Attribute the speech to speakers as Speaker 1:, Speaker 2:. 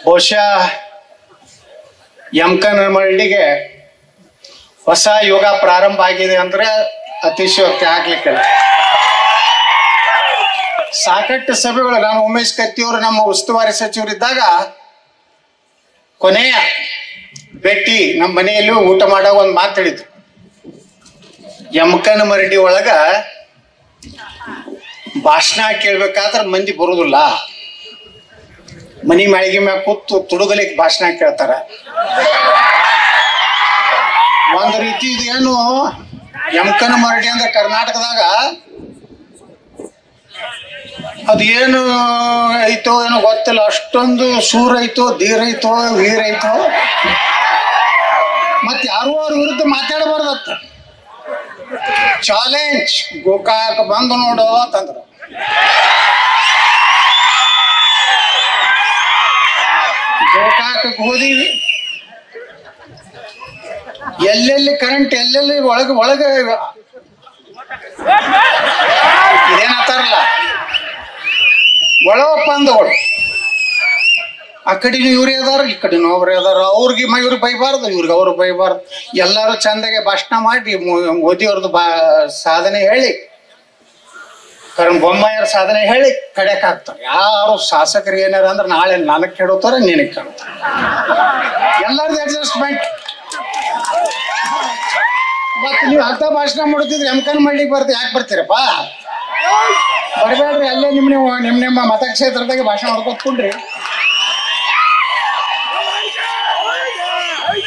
Speaker 1: ಬಹುಶಃ ಯಮಕನ ಮಳ್ಳಿಗೆ ಹೊಸ ಯೋಗ ಪ್ರಾರಂಭ ಆಗಿದೆ ಅಂದ್ರೆ ಅತಿಶಯೋಕ್ತಿ ಆಗ್ಲಿಕ್ಕಿಲ್ಲ ಸಾಕಷ್ಟು ಸಭೆಗಳು ನಾನು ಉಮೇಶ್ ಕತ್ತಿಯವರು ನಮ್ಮ ಉಸ್ತುವಾರಿ ಸಚಿವರಿದ್ದಾಗ ಕೊನೆಯ ಭೇಟಿ ನಮ್ಮ ಮನೆಯಲ್ಲಿ ಊಟ ಮಾಡೋ ಒಂದು ಮಾತು ಹೇಳಿದ್ರು ಯಮಕನ ಮರಡಿ ಒಳಗ ಭಾಷಣ ಕೇಳ್ಬೇಕಾದ್ರೆ ಮಂದಿ ಬರುದಿಲ್ಲ ಮನಿ ಮಾಳಿಗೆ ಮ್ಯಾಗ ಕೂತು ತುಡುಗಲಿಕ್ಕೆ ಭಾಷಣ ಕೇಳ್ತಾರ ಒಂದು ರೀತಿ ಇದೇನು ಯಮಕನ ಮರಡಿ ಅಂದ್ರೆ ಕರ್ನಾಟಕದಾಗ ಅದೇನು ಐತೋ ಏನೋ ಗೊತ್ತಿಲ್ಲ ಅಷ್ಟೊಂದು ಸೂರ್ ಐತೋ ಧೀರ್ ಐತೋ ವೀರ್ ಐತೋ ಮತ್ ಯಾರು ಅವ್ರ ವಿರುದ್ಧ ಮಾತಾಡಬಾರ್ದತ್ತ ಚಾಲೆಂಜ್ ಗೋಕಾಕ್ ಬಂದು ನೋಡು ಅಂತಂದ್ರು ಗೋಕಾಕಕ್ಕೆ ಹೋದಿವಿ ಎಲ್ಲೆಲ್ಲಿ ಕರೆಂಟ್ ಎಲ್ಲೆಲ್ಲಿ ಒಳಗೆ ಒಳಗೆ ಇದೇನಂತಾರಲ್ಲ ಒಳ ಒಪ್ಪಂದಗಳು ಆ ಕಡೆನೂ ಇವ್ರೇ ಅದಾರ ಈ ಕಡೆನೂ ಅವ್ರೇ ಅದಾರ ಅವ್ರಿಗೆ ಮ ಇವ್ರಿಗೆ ಬೈಬಾರ್ದು ಇವ್ರಿಗೆ ಅವ್ರು ಬೈಬಾರ್ದು ಎಲ್ಲರೂ ಚಂದಾಗೆ ಭಾಷಣ ಮಾಡಿ ಮೋ- ಮೋದಿ ಅವ್ರದ್ದು ಬಾ ಸಾಧನೆ ಹೇಳಿ ಕರಣ್ ಬೊಮ್ಮಾಯರ ಸಾಧನೆ ಹೇಳಿ ಕಡೆಕ್ ಹಾಕ್ತಾರೆ ಯಾರು ಶಾಸಕರು ಏನಾರ ಅಂದ್ರೆ ನಾಳೆ ನನಗೆ ಕೆಡುತ್ತಾರೆ ನಿನಗೆ ಕೆಡುತ್ತಾರೆ ಎಲ್ಲರದ್ದು ಅಡ್ಜಸ್ಟ್ಮೆಂಟ್ ಮತ್ತೆ ನೀವು ಅಂತ ಭಾಷಣ ಮಾಡ್ತಿದ್ರೆ ಎಮ್ಕನ್ ಮಾಡ್ಲಿಕ್ಕೆ ಬರ್ತೀವಿ ಯಾಕೆ ಬರ್ತೀರಪ್ಪ ಬರಬೇಡ್ರಿ ಅಲ್ಲೇ ನಿಮ್ಮ ನೀವು ನಿಮ್ಮ ನಿಮ್ಮ ಮತಕ್ಷೇತ್ರದಾಗೆ ಭಾಷಣ ಮಾಡ್ಕೊತ್ಕೊಂಡ್ರಿ